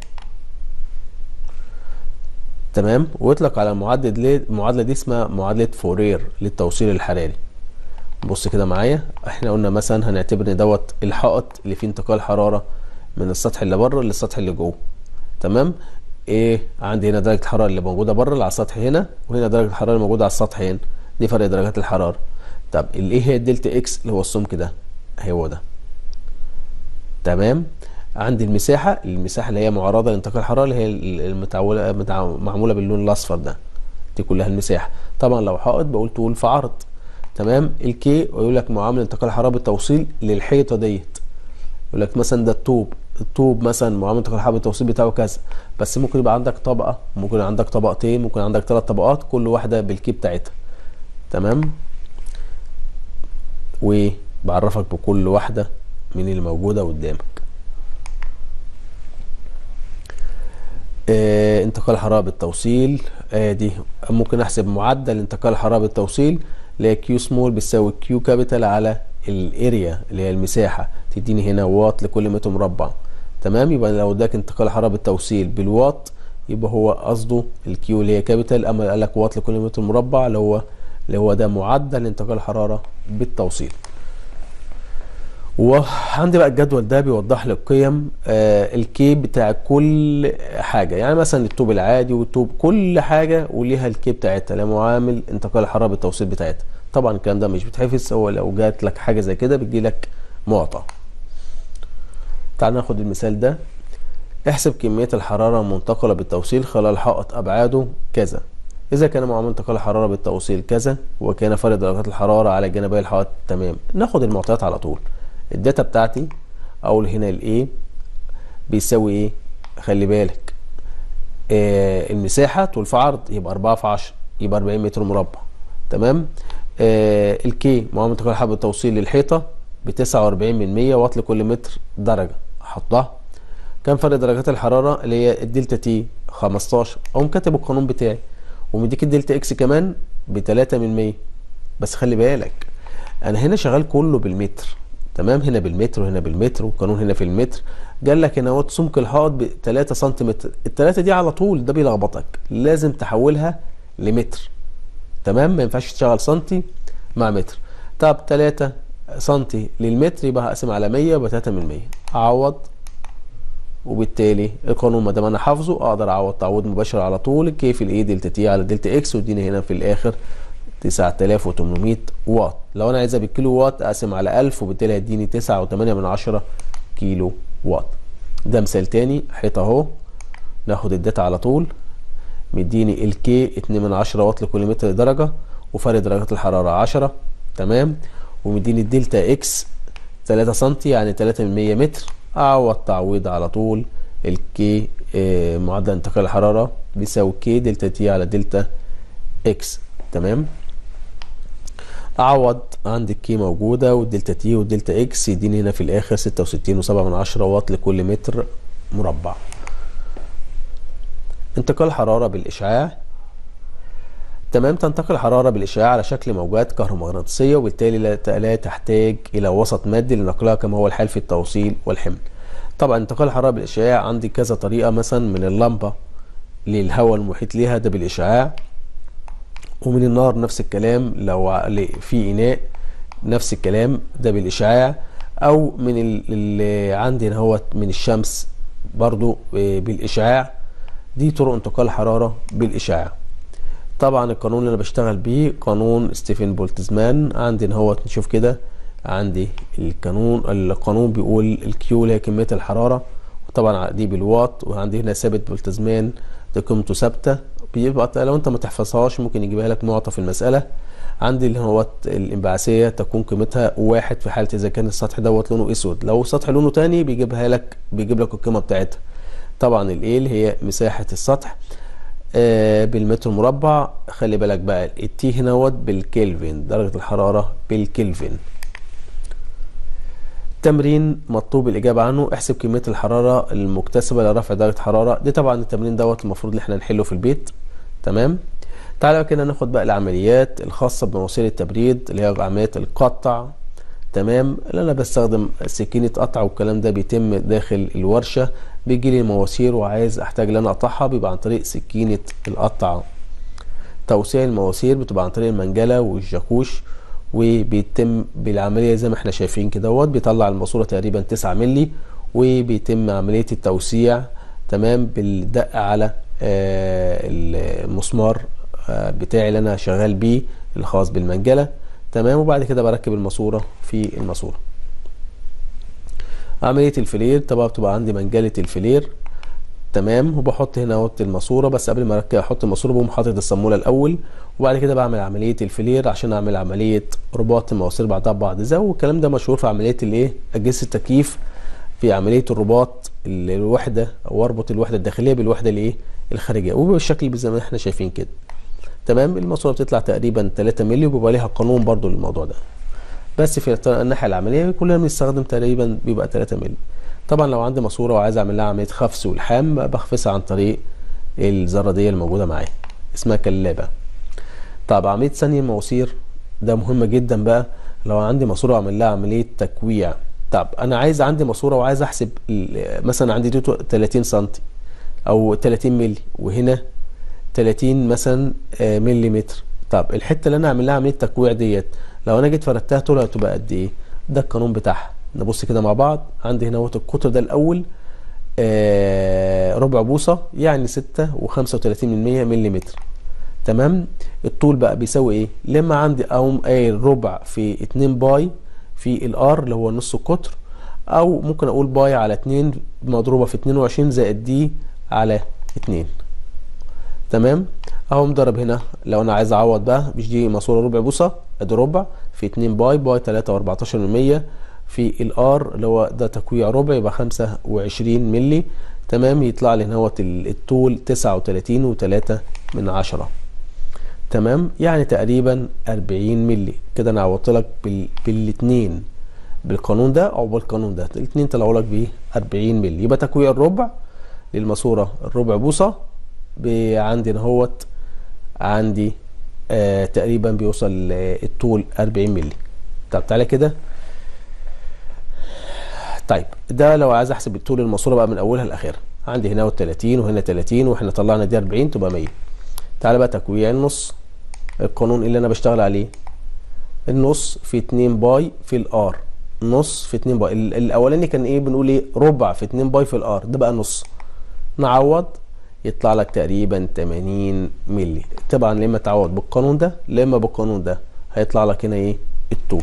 تمام ويطلق على المعادله دي المعادله دي اسمها معادله فورير للتوصيل الحراري بص كده معايا احنا قلنا مثلا هنعتبر ان دوت الحائط اللي فيه انتقال حراره من السطح اللي بره للسطح اللي جوه تمام ايه عندي هنا درجه الحراره اللي موجوده بره على السطح هنا وهنا درجه الحراره اللي موجوده على السطح هنا دي فرق درجات الحراره طب الايه هي الدلتا اكس اللي هو السمك ده هو ده تمام عندي المساحه المساحه اللي هي معرضه لانتقال الحراره اللي هي المتعوله معموله باللون الاصفر ده دي كلها المساحه طبعا لو حائط بقول طول في عرض تمام الكي يقول لك معامل انتقال الحراره بالتوصيل للحيطه ديت يقول لك مثلا ده الطوب الطوب مثلا معامل انتقال الحراره بالتوصيل بتاعه كذا بس ممكن يبقى عندك طبقه ممكن عندك طبقتين ممكن عندك ثلاث طبقات كل واحده بالكي بتاعتها تمام وبعرفك بكل واحده من اللي موجوده قدامك آه انتقال الحراره بالتوصيل آه دي ممكن احسب معدل انتقال الحراره بالتوصيل اللي هي كيو سمول بتساوي كيو كابيتال على الاريا اللي هي المساحه تديني هنا واط لكل متر مربع تمام يبقى لو اداك انتقال الحراره بالتوصيل بالواط يبقى هو قصده الكيو اللي هي كابيتال اما قال لك واط لكل متر مربع اللي هو اللي هو ده معدل انتقال الحراره بالتوصيل وعندي بقى الجدول ده بيوضح لي القيم آه الكي بتاع كل حاجه يعني مثلا الطوب العادي والطوب كل حاجه وليها الكي بتاعتها لمعامل انتقال الحراره بالتوصيل بتاعتها طبعا الكلام ده مش بيتحفظ هو لو جات لك حاجه زي كده بتجي لك معطى تعال ناخد المثال ده احسب كميه الحراره المنتقله بالتوصيل خلال حائط ابعاده كذا إذا كان معامل انتقال الحرارة بالتوصيل كذا وكان فرق درجات الحرارة على جانبي الحائط تمام ناخد المعطيات على طول الداتا بتاعتي اقول هنا الايه بيساوي ايه خلي بالك آه المساحة طول في عرض يبقى 4 في 10 يبقى 40 متر مربع تمام آه الكي معامل انتقال الحرارة بالتوصيل للحيطة ب 49 من 100 واط لكل متر درجة احطها كم فرق درجات الحرارة اللي هي الدلتا تي 15 اقوم كاتب القانون بتاعي ومديك الدلتا اكس كمان ب 3 من 100 بس خلي بالك انا هنا شغال كله بالمتر تمام هنا بالمتر وهنا بالمتر والقانون هنا في المتر قال لك هنا اهوت سمك الحائط ب 3 سنتيمتر التلاتة دي على طول ده بيلخبطك لازم تحولها لمتر تمام ما ينفعش تشتغل سنتي مع متر طب 3 سنتي للمتر يبقى هقسم على 100 يبقى 3 من 100 اعوض وبالتالي القانون ما دام انا حافظه اقدر اعوض تعويض مباشر على طول كيف الاي دلتا تي على دلتا اكس واديني هنا في الاخر 9800 واط لو انا عايزها بالكيلو واط اقسم على 1000 وبالتالي هيديني 9.8 من 10 كيلو واط ده مثال تاني حيطه اهو ناخد الداتا على طول مديني الكي 2 من 10 واط لكل متر درجه وفرق درجات الحراره 10 تمام ومديني الدلتا اكس 3 سم يعني 3 من 100 متر اعوض تعويض على طول الكي آه معدل انتقال الحراره بيساوي كي دلتا تي على دلتا اكس تمام اعوض عندي الكي موجوده والدلتا تي والدلتا اكس يديني هنا في الاخر 66.7 من 10 واط لكل متر مربع انتقال الحراره بالاشعاع تمام تنتقل الحرارة بالإشعاع على شكل موجات كهرومغناطيسية وبالتالي لا تحتاج إلى وسط مادي لنقلها كما هو الحال في التوصيل والحمل. طبعا انتقال الحرارة بالإشعاع عندي كذا طريقة مثلا من اللمبة للهواء المحيط ليها ده بالإشعاع ومن النار نفس الكلام لو في إناء نفس الكلام ده بالإشعاع او من اللي عندي هنا هو من الشمس برضو بالاشعاع دي طرق انتقال الحراره بالاشعاع طبعا القانون اللي انا بشتغل بيه قانون ستيفن بولتزمان عندي هنا هو نشوف كده عندي القانون القانون بيقول الكيو اللي هي كميه الحراره طبعا دي بالوات وعندي هنا ثابت بولتزمان ده قيمته ثابته بيبقى لو انت ما تحفظهاش ممكن يجيبها لك معطى في المساله عندي اللي هو الانبعاثيه تكون قيمتها واحد في حاله اذا كان السطح دوت لونه اسود لو السطح لونه تاني بيجيبها لك بيجيب لك القيمه بتاعتها طبعا الايه هي مساحه السطح آه بالمتر مربع خلي بالك بقى التي هنا بالكلفن درجه الحراره بالكلفن تمرين مطلوب الإجابة عنه احسب كمية الحرارة المكتسبة لرفع درجة حرارة دي طبعا التمرين دوت المفروض ان احنا نحله في البيت تمام تعالى بقى كده ناخد بقى العمليات الخاصة بمواسير التبريد اللي هي عمليات القطع تمام اللي انا بستخدم سكينة قطع والكلام ده بيتم داخل الورشة بيجي لي مواسير وعايز احتاج ان انا اقطعها بيبقى عن طريق سكينة القطع توسيع المواسير بتبقى عن طريق المنجلة والجاكوش وبيتم بالعمليه زي ما احنا شايفين كده بيطلع الماسوره تقريبا 9 مللي وبيتم عمليه التوسيع تمام بالدق على آه المسمار آه بتاعي اللي انا شغال بيه الخاص بالمنجله تمام وبعد كده بركب الماسوره في الماسوره عمليه الفلير طبعا بتبقى عندي منجله الفلير تمام وبحط هنا اهوت الماسوره بس قبل ما اركب احط الماسوره بقوم حاطط الصاموله الاول وبعد كده بعمل عمليه الفلير عشان اعمل عمليه رباط المواسير بعضها ببعض زي والكلام ده مشهور في عمليه الايه اجهزه التكييف في عمليه الرباط الوحده او اربط الوحده الداخليه بالوحده الايه الخارجيه وبالشكل زي ما احنا شايفين كده تمام الماسوره بتطلع تقريبا 3 مللي وبيبقى ليها قانون برضو للموضوع ده بس في الناحيه العمليه كلنا بنستخدم تقريبا بيبقى 3 مللي طبعا لو عندي ماسوره وعايز اعمل لها عمليه خفس والحام بخفسها عن طريق الزراديه الموجوده معايا اسمها كلابه طب عمليه ثانيه المواسير ده مهمه جدا بقى لو عندي ماسوره اعمل لها عمليه تكويع طب انا عايز عندي ماسوره وعايز احسب مثلا عندي دي 30 سم او 30 مللي وهنا 30 مثلا ملي متر طب الحته اللي انا اعمل لها عمليه تكويع ديت لو انا جيت فردتها طولها تبقى قد ايه ده القانون بتاعها نبص كده مع بعض عندي هنا اهوت القطر ده الاول آه ربع بوصه يعني 6 و35 من 100 ملي متر تمام الطول بقى بيساوي ايه لما عندي اقوم قايل ربع في 2 باي في الار اللي هو نص القطر او ممكن اقول باي على 2 مضروبه في 22 زائد دي على 2 تمام اهو مضرب هنا لو انا عايز اعوض بقى مش دي ماسوره ربع بوصه ادي ربع في 2 باي باي 3 و14 من 100 في الار اللي هو ده تكويع ربع يبقى 25 مللي تمام يطلع لي هنا الطول 39 و3 من 10 تمام يعني تقريبا 40 مللي كده انا عوضت لك بال... بالاثنين بالقانون ده او بالقانون ده الاثنين طلعوا لك ب 40 مللي يبقى تكويع الربع للماسوره الربع بوصه عندي اهوت عندي آه تقريبا بيوصل آه الطول 40 مللي طب تعالى كده طيب ده لو عايز احسب الطول الماسوره بقى من اولها لاخرها عندي هنا 30 وهنا 30 واحنا طلعنا دي 40 تبقى 100 تعالى بقى تكويع النص القانون اللي انا بشتغل عليه النص في 2 باي في الار نص في 2 باي الاولاني كان ايه بنقول ايه ربع في 2 باي في الار ده بقى نص نعوض يطلع لك تقريبا 80 مللي طبعا لما تعوض بالقانون ده لما بالقانون ده هيطلع لك هنا ايه الطول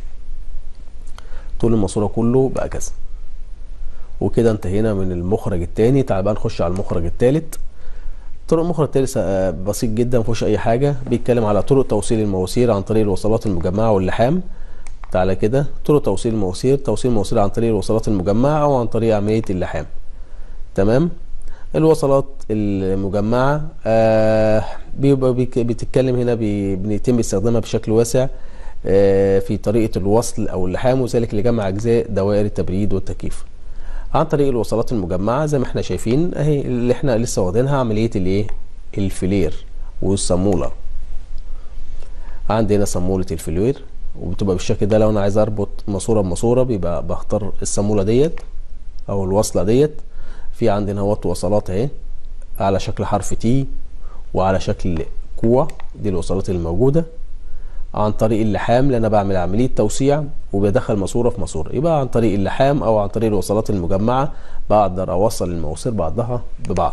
طول الماسوره كله بقى كذا وكده انتهينا من المخرج الثاني تعال بقى نخش على المخرج الثالث طرق المخرج الثالث بسيط جدا مفيهوش اي حاجه بيتكلم على طرق توصيل المواسير عن طريق الوصلات المجمعه واللحام تعالى كده طرق توصيل المواسير توصيل المواسير عن طريق الوصلات المجمعه او عن طريق عمليه اللحام تمام الوصلات المجمعه آه بيبقى بتتكلم هنا بيتم استخدامها بشكل واسع آه في طريقه الوصل او اللحام وذلك لجمع اجزاء دوائر التبريد والتكييف عن طريق الوصلات المجمعه زي ما احنا شايفين اهي اللي احنا لسه واخدينها عمليه الايه الفلير والصاموله عندي هنا صاموله الفلير وبتبقى بالشكل ده لو انا عايز اربط ماسوره بماسوره بيبقى بختار الصاموله ديت او الوصله ديت في عندنا اهوت وصلات اهي على شكل حرف تي وعلى شكل كوع دي الوصلات الموجوده عن طريق اللحام لان انا بعمل عمليه توسيع وبدخل ماسوره في ماسوره يبقى عن طريق اللحام او عن طريق الوصلات المجمعه بقدر اوصل المواسير بعضها ببعض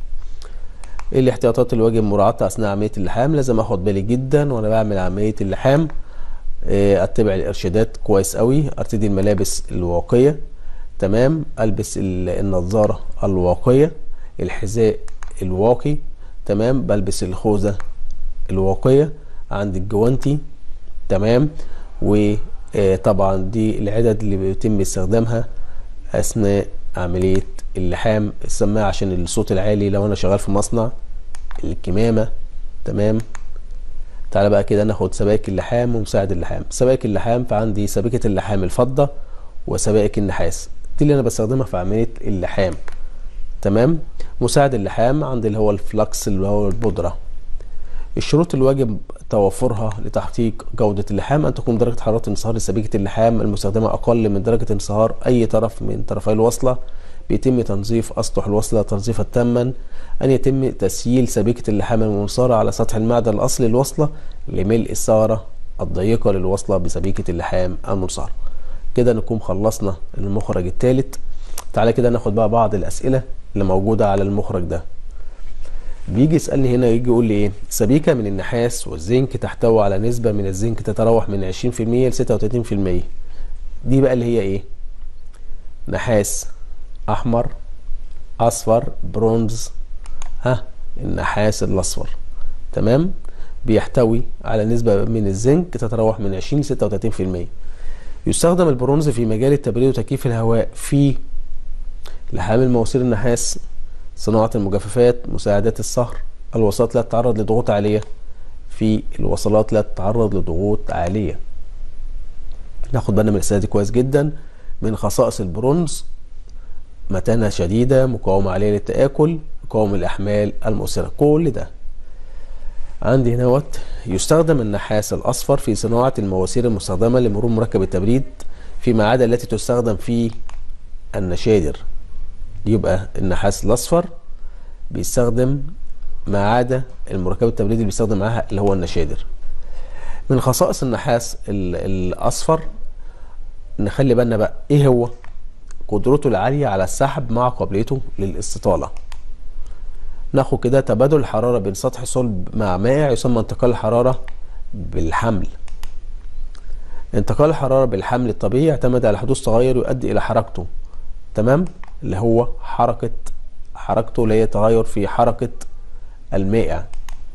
ايه الاحتياطات اللي واجب مراعاتها اثناء عمليه اللحام لازم اخد بالي جدا وانا بعمل عمليه اللحام اه اتبع الارشادات كويس قوي ارتدي الملابس الواقيه تمام البس النظاره الواقيه الحذاء الواقي تمام بلبس الخوذه الواقيه عند الجوانتي تمام وطبعا دي العدد اللي بيتم استخدامها اثناء عمليه اللحام السماعه عشان الصوت العالي لو انا شغال في مصنع الكمامه تمام تعالى بقى كده ناخد سبائك اللحام ومساعد اللحام سبائك اللحام فعندي سبيكه اللحام الفضه وسبائك النحاس دي اللي انا بستخدمها في عمليه اللحام تمام مساعد اللحام عندي اللي هو الفلكس اللي هو البودره الشروط اللي واجب توفرها لتحقيق جودة اللحام أن تكون درجة حرارة انصهار سبيكة اللحام المستخدمة أقل من درجة انصهار أي طرف من طرفي الوصلة بيتم تنظيف أسطح الوصلة تنظيفا تاما أن يتم تسييل سبيكة اللحام المنصارة على سطح المعدن الأصلي للوصلة لملء الثغرة الضيقة للوصلة بسبيكة اللحام المنصارة كده نكون خلصنا المخرج الثالث تعالى كده ناخد بقى بعض الأسئلة اللي موجودة على المخرج ده بيجي يسألني هنا يجي يقول لي ايه سبيكة من النحاس والزنك تحتوي على نسبة من الزنك تتراوح من 20% ل 36% دي بقى اللي هي ايه نحاس احمر اصفر برونز ها النحاس الاصفر تمام بيحتوي على نسبة من الزنك تتراوح من 20 ل 36% يستخدم البرونز في مجال التبريد وتكييف الهواء في لحام المواسير النحاس صناعة المجففات مساعدات الصهر الوصلات لا تتعرض لضغوط عالية في الوصلات لا تتعرض لضغوط عالية ناخد بالنا من الأسئلة دي كويس جدا من خصائص البرونز متانة شديدة مقاومة عالية للتآكل مقاوم الأحمال المؤثرة كل ده عندي هنا يستخدم النحاس الأصفر في صناعة المواسير المستخدمة لمرور مركب التبريد فيما عدا التي تستخدم في النشادر يبقى النحاس الاصفر بيستخدم ما عدا المركب التبريدي اللي بيستخدم معاها اللي هو النشادر من خصائص النحاس الاصفر نخلي بالنا بقى ايه هو قدرته العالية على السحب مع قابليته للاستطالة ناخد كده تبادل الحرارة بين سطح صلب مع مائع يسمى انتقال الحرارة بالحمل انتقال الحرارة بالحمل الطبيعي يعتمد على حدوث تغير يؤدي إلى حركته تمام اللي هو حركة حركته اللي هي تغير في حركة المائع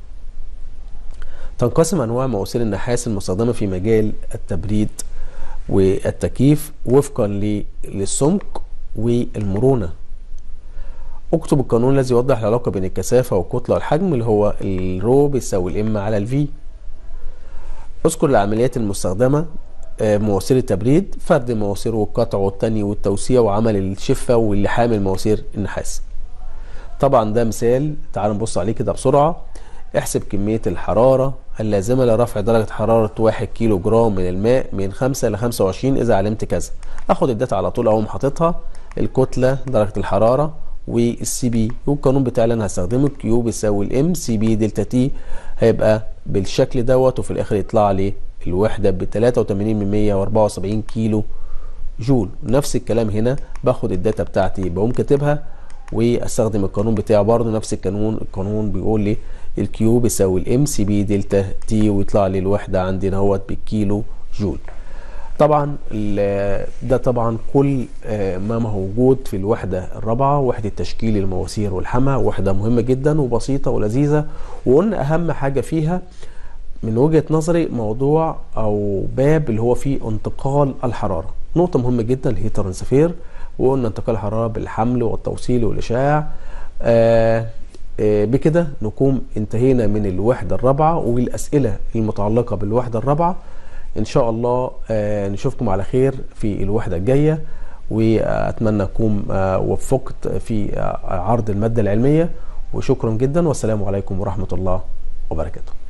تنقسم أنواع مواسير النحاس المستخدمة في مجال التبريد والتكييف وفقا للسمك والمرونة اكتب القانون الذي يوضح العلاقة بين الكثافة والكتلة والحجم اللي هو الرو بيساوي الام على الفي اذكر العمليات المستخدمة مواسير التبريد فرد المواسير والقطع والتني والتوسيع وعمل الشفة واللحام المواسير النحاس طبعا ده مثال تعال نبص عليه كده بسرعة احسب كمية الحرارة اللازمة لرفع درجة حرارة 1 كيلو جرام من الماء من 5 ل 25 إذا علمت كذا اخد الداتا على طول اقوم حاططها الكتلة درجة الحرارة والسي بي والقانون بتاعي اللي انا هستخدمه كيو بيساوي الام سي بي دلتا تي هيبقى بالشكل دوت وفي الاخر يطلع لي الوحدة ب 83 من 174 كيلو جول نفس الكلام هنا باخد الداتا بتاعتي بقوم كاتبها واستخدم القانون بتاعي برضه نفس القانون القانون بيقول لي الكيو بيساوي الام سي بي دلتا تي ويطلع لي الوحدة عندي اهوت بالكيلو جول طبعا ده طبعا كل ما موجود في الوحدة الرابعة وحدة تشكيل المواسير والحمى وحدة مهمة جدا وبسيطة ولذيذة وقلنا أهم حاجة فيها من وجهة نظري موضوع أو باب اللي هو فيه انتقال الحرارة نقطة مهمة جدا اللي هي ترانسفير وقلنا انتقال الحرارة بالحمل والتوصيل والإشعاع آه آه بكده نكون انتهينا من الوحدة الرابعة والأسئلة المتعلقة بالوحدة الرابعة ان شاء الله آه نشوفكم على خير في الوحدة الجاية واتمنى اكون آه وفقت في آه عرض المادة العلمية وشكرا جدا والسلام عليكم ورحمة الله وبركاته